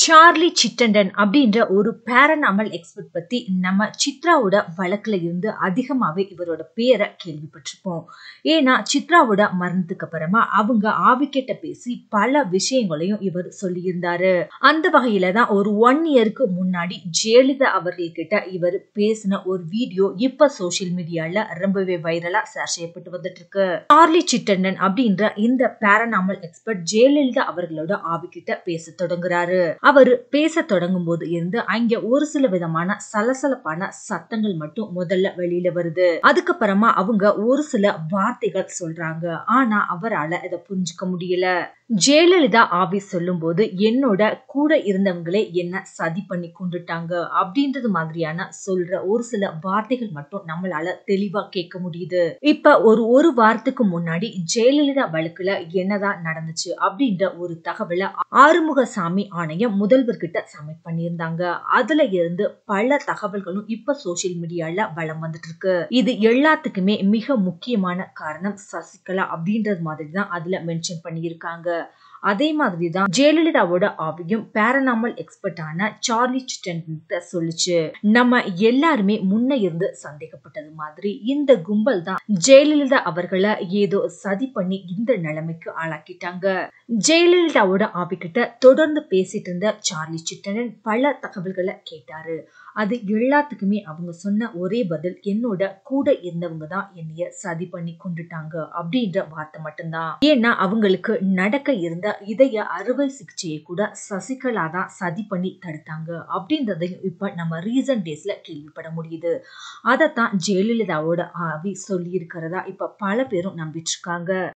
Charlie சிட்டண்டன் அப்படின்ற ஒரு பேரனாமல் expert பத்தி நம்ம சித்ராவோட வழக்குல இருந்து அதிகமாவே இவரோட பேரை கேள்விப்பட்டிருப்போம் ஏன்னா சித்ராவோட மரணத்துக்கு அப்புறமா அவங்க ஆவிக்கிட்ட பேசி பல விஷயங்களையும் இவர் சொல்லியிருந்தாரு அந்த வகையில தான் ஒரு ஒன் இயருக்கு முன்னாடி ஜெயலலிதா அவர்கள் கிட்ட இவர் பேசின ஒரு வீடியோ இப்ப சோசியல் மீடியால ரொம்பவே வைரலா ஷேர் செய்யப்பட்டு வந்துட்டு இருக்கு சார்லி சிட்டண்டன் அப்படின்ற இந்த பேரனாமல் எக்ஸ்பர்ட் ஜெயலலிதா அவர்களோட ஆவிக்கிட்ட பேச தொடங்குறாரு அவர் பேச தொடங்கும் போது இருந்து அங்க ஒரு சில விதமான சலசலப்பான சத்தங்கள் மட்டும் முதல்ல வெளியில வருது அதுக்கப்புறமா அவங்க ஒரு சில வார்த்தைகள் சொல்றாங்க ஆனா அவரால இதை புரிஞ்சுக்க முடியல ஜெயலலிதா ஆவி சொல்லும் போது என்னோட கூட இருந்தவங்களே என்ன சதி பண்ணி கொண்டுட்டாங்க அப்படின்றது மாதிரியான சொல்ற ஒரு சில வார்த்தைகள் மட்டும் நம்மளால தெளிவா கேட்க முடியுது இப்ப ஒரு ஒரு வாரத்துக்கு முன்னாடி ஜெயலலிதா வழக்குல என்னதான் நடந்துச்சு அப்படின்ற ஒரு தகவலை ஆறுமுகசாமி ஆணையம் முதல்வர்கிட்ட சப்மிட் பண்ணியிருந்தாங்க அதுல இருந்து பல தகவல்களும் இப்ப சோசியல் மீடியால வளம் வந்துட்டு இருக்கு இது எல்லாத்துக்குமே மிக முக்கியமான காரணம் சசிகலா அப்படின்றது மாதிரி தான் அதுல மென்ஷன் பண்ணியிருக்காங்க அதே மாதிரி தான் ஜெயலலிதாவோட ஆவியும் பேரனாமல் எக்ஸ்பர்ட்டான சார்லி சிட்டன் சொல்லுச்சு நம்ம எல்லாருமே முன்ன இருந்து சந்தேகப்பட்டது மாதிரி இந்த கும்பல் தான் ஜெயலலிதா அவர்களை ஏதோ சதி பண்ணி இந்த நிலைமைக்கு ஆளாக்கிட்டாங்க ஜெயலலிதாவோட ஆவிக்கிட்ட தொடர்ந்து பேசிட்டு இருந்த சார்லி சிட்டனன் பல தகவல்களை கேட்டாரு அது எல்லாத்துக்குமே அவங்க சொன்ன ஒரே பதில் என்னோட கூட இருந்தவங்க தான் என்னைய சதி பண்ணி கொண்டுட்டாங்க அப்படின்ற வார்த்தை மட்டும்தான் ஏன்னா அவங்களுக்கு நடக்க இருந்த இதய அறுவை சிகிச்சையை கூட சசிகலா தான் சதி பண்ணி தடுத்தாங்க அப்படின்றதையும் இப்ப நம்ம ரீசன்ட் டேஸ்ல கேள்விப்பட முடியுது அதைத்தான் ஜெயலலிதாவோட ஆவி சொல்லி இருக்கிறதா இப்ப பல பேரும் நம்பிட்டு இருக்காங்க